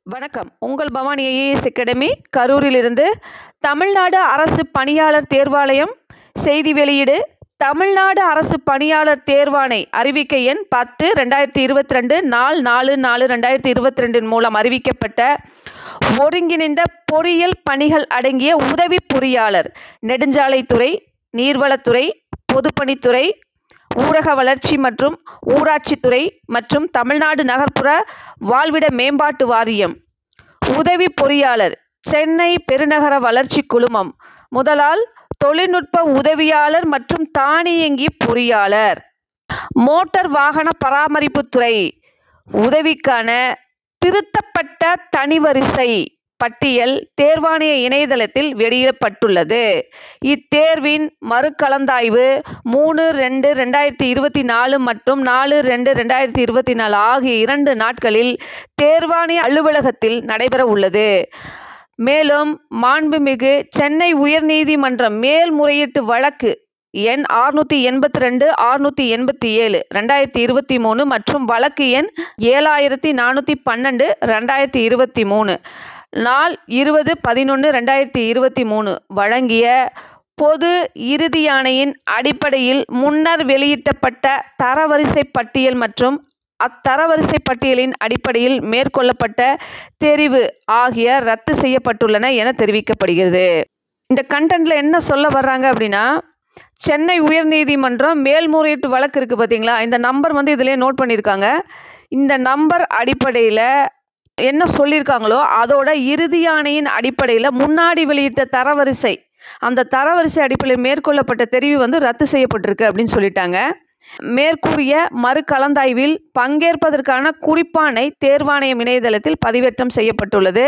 வணக்கம் உங்கள் Bhavani IAS academy கரூரிலிருந்து தமிழ்நாடு அரசு பணியாளர் தேர்வாலயம் செய்தி வெளியீடு தமிழ்நாடு அரசு பணியாளர் தேர்வாணை அறிவிக்கை எண் பத்து ரெண்டாயிரத்தி இருபத்தி ரெண்டு நாள் நாலு நாலு ரெண்டாயிரத்தி இருபத்தி ரெண்டின் மூலம் அறிவிக்கப்பட்ட ஒருங்கிணைந்த பொறியியல் பணிகள் அடங்கிய உதவி பொறியாளர் நெடுஞ்சாலைத்துறை நீர்வளத்துறை பொதுப்பணித்துறை ஊரக வளர்ச்சி மற்றும் ஊராட்சித்துறை மற்றும் தமிழ்நாடு நகர்ப்புற வாழ்விட மேம்பாட்டு வாரியம் உதவி பொறியாளர் சென்னை பெருநகர வளர்ச்சி குழுமம் முதலால் தொழில்நுட்ப உதவியாளர் மற்றும் தானியங்கி பொறியாளர் மோட்டார் வாகன பராமரிப்புத்துறை உதவிக்கான திருத்தப்பட்ட தனிவரிசை பட்டியல் தேர்வாணைய இணையதளத்தில் வெளியிடப்பட்டுள்ளது இத்தேர்வின் மறுகலந்தாய்வு மூணு ரெண்டு ரெண்டாயிரத்தி இருபத்தி நாலு மற்றும் நாலு ரெண்டு ரெண்டாயிரத்தி இருபத்தி நாலு ஆகிய இரண்டு நாட்களில் தேர்வாணைய அலுவலகத்தில் நடைபெற உள்ளது மேலும் மாண்புமிகு சென்னை உயர்நீதிமன்றம் மேல்முறையீட்டு வழக்கு எண் ஆறுநூற்றி எண்பத்தி ரெண்டு ஆறுநூற்றி எண்பத்தி ஏழு ரெண்டாயிரத்தி இருபத்தி மூணு மற்றும் வழக்கு எண் ஏழாயிரத்தி நானூற்றி பன்னெண்டு ரெண்டாயிரத்தி இருபத்தி மூணு நாள் இருபது பதினொன்று ரெண்டாயிரத்தி இருபத்தி மூணு வழங்கிய பொது இறுதியாணையின் அடிப்படையில் முன்னர் வெளியிட்டப்பட்ட தரவரிசை பட்டியல் மற்றும் அத்தரவரிசை பட்டியலின் அடிப்படையில் மேற்கொள்ளப்பட்ட தெரிவு ஆகிய ரத்து செய்யப்பட்டுள்ளன என தெரிவிக்கப்படுகிறது இந்த கண்டென்ட்ல என்ன சொல்ல வர்றாங்க அப்படின்னா சென்னை உயர்நீதிமன்றம் மேல்முறையீட்டு வழக்கு இருக்குது பார்த்தீங்களா இந்த நம்பர் வந்து இதிலே நோட் பண்ணியிருக்காங்க இந்த நம்பர் அடிப்படையில் என்ன சொல்லியிருக்காங்களோ அதோட இறுதியாணையின் அடிப்படையில் முன்னாடி வெளியிட்ட தரவரிசை அந்த தரவரிசை அடிப்படையில் மேற்கொள்ளப்பட்ட தெரிவு வந்து ரத்து செய்யப்பட்டிருக்கு அப்படின்னு சொல்லிட்டாங்க மேற்கூறிய மறுகலந்தாய்வில் பங்கேற்பதற்கான குறிப்பானை தேர்வாணையம் இணையதளத்தில் பதிவேற்றம் செய்யப்பட்டுள்ளது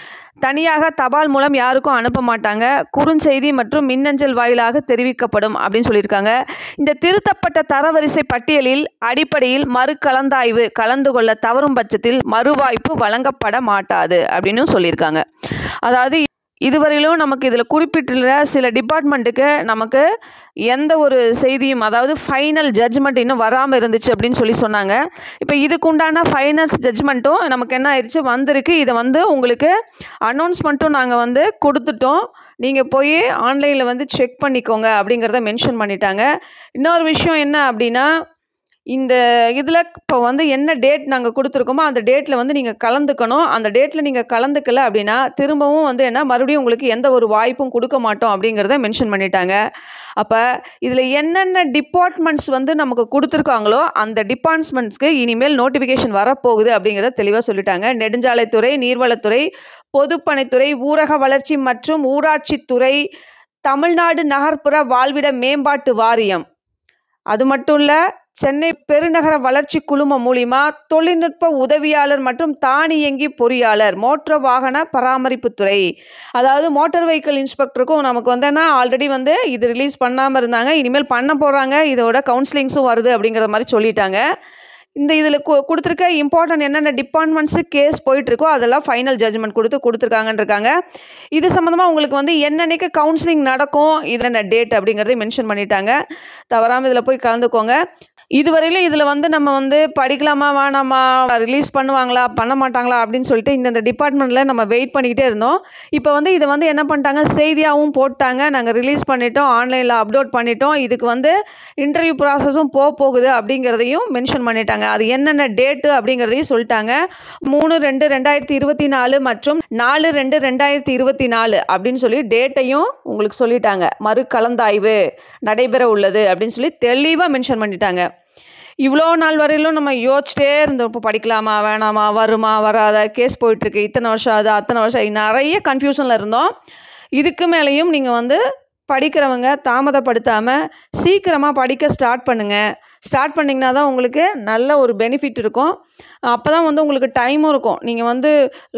தனியாக தபால் மூலம் யாருக்கும் அனுப்ப மாட்டாங்க குறுஞ்செய்தி மற்றும் மின்னஞ்சல் வாயிலாக தெரிவிக்கப்படும் அப்படின்னு சொல்லியிருக்காங்க இந்த திருத்தப்பட்ட தரவரிசை பட்டியலில் அடிப்படையில் மறுகலந்தாய்வு கலந்து கொள்ள தவறும் பட்சத்தில் மறுவாய்ப்பு வழங்கப்பட மாட்டாது அப்படின்னு சொல்லியிருக்காங்க அதாவது இதுவரையிலும் நமக்கு இதில் குறிப்பிட்டுள்ள சில டிபார்ட்மெண்ட்டுக்கு நமக்கு எந்த ஒரு செய்தியும் அதாவது ஃபைனல் ஜட்ஜ்மெண்ட் இன்னும் வராமல் இருந்துச்சு அப்படின்னு சொல்லி சொன்னாங்க இப்போ இதுக்கு உண்டான ஃபைனல் ஜட்ஜ்மெண்ட்டும் நமக்கு என்ன ஆயிடுச்சு வந்திருக்கு இதை வந்து உங்களுக்கு அனௌன்ஸ்மெண்ட்டும் நாங்கள் வந்து கொடுத்துட்டோம் நீங்கள் போய் ஆன்லைனில் வந்து செக் பண்ணிக்கோங்க அப்படிங்கிறத மென்ஷன் பண்ணிட்டாங்க இன்னொரு விஷயம் என்ன அப்படின்னா இந்த இதில் இப்போ வந்து என்ன டேட் நாங்கள் கொடுத்துருக்கோமோ அந்த டேட்டில் வந்து நீங்கள் கலந்துக்கணும் அந்த டேட்டில் நீங்கள் கலந்துக்கல அப்படின்னா திரும்பவும் வந்து என்ன மறுபடியும் உங்களுக்கு எந்த ஒரு வாய்ப்பும் கொடுக்க மாட்டோம் அப்படிங்கிறத மென்ஷன் பண்ணிட்டாங்க அப்போ இதில் என்னென்ன டிபார்ட்மெண்ட்ஸ் வந்து நமக்கு கொடுத்துருக்காங்களோ அந்த டிபார்ட்மெண்ட்ஸ்க்கு இனிமேல் நோட்டிஃபிகேஷன் வரப்போகுது அப்படிங்கிறத தெளிவாக சொல்லிட்டாங்க நெடுஞ்சாலைத்துறை நீர்வளத்துறை பொதுப்பணித்துறை ஊரக வளர்ச்சி மற்றும் ஊராட்சித்துறை தமிழ்நாடு நகர்ப்புற வாழ்விட மேம்பாட்டு வாரியம் அது மட்டும் இல்லை சென்னை பெருநகர வளர்ச்சி குழுமம் மூலிமா தொழில்நுட்ப உதவியாளர் மற்றும் தானியங்கி பொறியாளர் மோட்டார் வாகன பராமரிப்புத்துறை அதாவது மோட்டார் வெஹிக்கிள் இன்ஸ்பெக்டருக்கும் நமக்கு வந்தேன்னா ஆல்ரெடி வந்து இது ரிலீஸ் பண்ணாமல் இருந்தாங்க இனிமேல் பண்ண போகிறாங்க இதோட கவுன்சிலிங்ஸும் வருது அப்படிங்கிற மாதிரி சொல்லிட்டாங்க இந்த இதில் கு கொடுத்துருக்க இம்பார்ட்டன்ட் என்னென்ன டிபார்ட்மெண்ட்ஸு கேஸ் போயிட்டுருக்கோ அதெல்லாம் ஃபைனல் ஜட்ஜ்மெண்ட் கொடுத்து கொடுத்துருக்காங்கன்னு இருக்காங்க இது சம்மந்தமாக உங்களுக்கு வந்து என்னன்னைக்கு கவுன்சிலிங் நடக்கும் இது என்ன டேட் அப்படிங்கிறதையும் மென்ஷன் பண்ணிட்டாங்க தவறாமல் இதில் போய் கலந்துக்கோங்க இதுவரையிலும் இதில் வந்து நம்ம வந்து படிக்கலாமா வேணாமா ரிலீஸ் பண்ணுவாங்களா பண்ண மாட்டாங்களா அப்படின்னு சொல்லிட்டு இந்தந்த டிபார்ட்மெண்ட்டில் நம்ம வெயிட் பண்ணிக்கிட்டே இருந்தோம் இப்போ வந்து இதை வந்து என்ன பண்ணிட்டாங்க செய்தியாகவும் போட்டாங்க நாங்கள் ரிலீஸ் பண்ணிட்டோம் ஆன்லைனில் அப்லோட் பண்ணிட்டோம் இதுக்கு வந்து இன்டர்வியூ ப்ராசஸும் போக போகுது அப்படிங்கிறதையும் மென்ஷன் பண்ணிட்டாங்க அது என்னென்ன டேட்டு அப்படிங்கிறதையும் சொல்லிட்டாங்க மூணு ரெண்டு ரெண்டாயிரத்தி இருபத்தி நாலு மற்றும் நாலு ரெண்டு ரெண்டாயிரத்தி இருபத்தி நாலு அப்படின்னு சொல்லி டேட்டையும் உங்களுக்கு சொல்லிட்டாங்க மறு கலந்தாய்வு நடைபெற உள்ளது அப்படின்னு சொல்லி தெளிவாக மென்ஷன் பண்ணிட்டாங்க இவ்வளோ நாள் வரையிலும் நம்ம யோசிச்சிட்டே இருந்தோம் இப்போ படிக்கலாமா வேணாமா வருமா வராத கேஸ் போயிட்டுருக்கு இத்தனை வருஷம் அது அத்தனை வருஷம் நிறைய கன்ஃபியூஷனில் இருந்தோம் இதுக்கு மேலேயும் நீங்கள் வந்து படிக்கிறவங்க தாமதப்படுத்தாமல் சீக்கிரமாக படிக்க ஸ்டார்ட் பண்ணுங்கள் ஸ்டார்ட் பண்ணிங்கன்னா தான் உங்களுக்கு நல்ல ஒரு பெனிஃபிட் இருக்கும் அப்போ தான் வந்து உங்களுக்கு டைமும் இருக்கும் நீங்கள் வந்து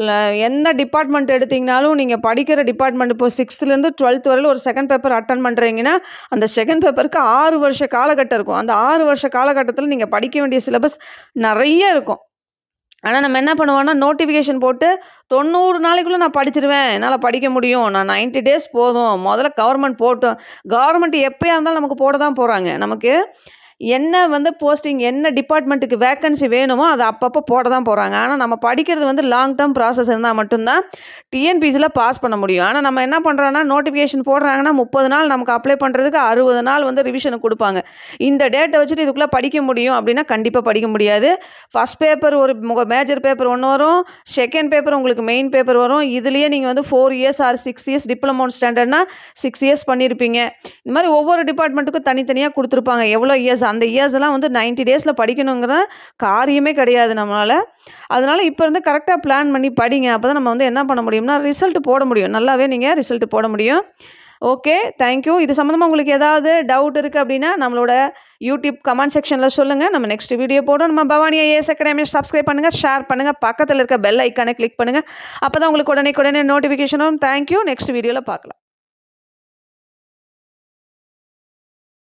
எந்த டிபார்ட்மெண்ட் எடுத்திங்கனாலும் நீங்கள் படிக்கிற டிபார்ட்மெண்ட் இப்போ சிக்ஸ்த்துலேருந்து டுவெல்த் வரையிலும் ஒரு செகண்ட் பேப்பர் அட்டன் பண்ணுறீங்கன்னா அந்த செகண்ட் பேப்பருக்கு ஆறு வருஷ காலகட்டம் இருக்கும் அந்த ஆறு வருஷ காலகட்டத்தில் நீங்கள் படிக்க வேண்டிய சிலபஸ் நிறைய இருக்கும் ஆனால் நம்ம என்ன பண்ணுவோம்னா நோட்டிஃபிகேஷன் போட்டு தொண்ணூறு நாளைக்குள்ளே நான் படிச்சிருவேன் என்னால் படிக்க முடியும் நான் நைன்ட்டி டேஸ் போதும் முதல்ல கவர்மெண்ட் போட்டோம் கவர்மெண்ட் எப்போயா இருந்தாலும் நமக்கு போட தான் போகிறாங்க நமக்கு என்ன வந்து போஸ்டிங் என்ன டிபார்ட்மெண்ட்டுக்கு வேக்கன்சி வேணுமோ அதை அப்பப்போ போட தான் போகிறாங்க ஆனால் நம்ம படிக்கிறது வந்து லாங் டேர்ம் ப்ராசஸ் இருந்தால் மட்டும்தான் டிஎன்பிசியில் பாஸ் பண்ண முடியும் ஆனால் நம்ம என்ன பண்ணுறோன்னா நோட்டிஃபிகேஷன் போடுறாங்கன்னா முப்பது நாள் நமக்கு அப்ளை பண்ணுறதுக்கு அறுபது நாள் வந்து ரிவிஷனுக்கு கொடுப்பாங்க இந்த டேட்டை வச்சுட்டு இதுக்குள்ளே படிக்க முடியும் அப்படின்னா கண்டிப்பாக படிக்க முடியாது ஃபஸ்ட் பேப்பர் ஒரு மேஜர் பேப்பர் ஒன்று வரும் செகண்ட் பேப்பர் உங்களுக்கு மெயின் பேப்பர் வரும் இதுலேயே நீங்கள் வந்து four years or six years diploma ஸ்டாண்டர்ட்னா சிக்ஸ் இயர்ஸ் பண்ணியிருப்பீங்க இந்த மாதிரி ஒவ்வொரு டிபார்ட்மெண்ட்டுக்கும் தனித்தனியாக கொடுத்துருப்பாங்க எவ்வளோ இயர்ஸ் அந்த இயர்ஸ் எல்லாம் வந்து நைன்ட்டி டேஸில் படிக்கணுங்கிற காரியமே கிடையாது நம்மளால் அதனால் இப்போ இருந்து கரெக்டாக பிளான் பண்ணி படிங்க அப்போ தான் நம்ம வந்து என்ன பண்ண முடியும்னா ரிசல்ட் போட முடியும் நல்லாவே நீங்கள் ரிசல்ட் போட முடியும் ஓகே தேங்க்யூ இது சம்மந்தமாக உங்களுக்கு ஏதாவது டவுட் இருக்குது அப்படின்னா நம்மளோட யூடியூப் கமெண்ட் செக்ஷனில் சொல்லுங்கள் நம்ம நெக்ஸ்ட் வீடியோ போடுறோம் நம்ம பவானி ஐஏஎஸ் அகாடமி சப்ஸ்கிரைப் பண்ணுங்கள் ஷேர் பண்ணுங்கள் பக்கத்தில் இருக்க பெல் ஐக்கானை கிளிக் பண்ணுங்கள் அப்போ தான் உங்களுக்கு உடனே உடனே நோட்டிஃபிகேஷனும் தேங்க்யூ நெக்ஸ்ட் வீடியோவில் பார்க்கலாம்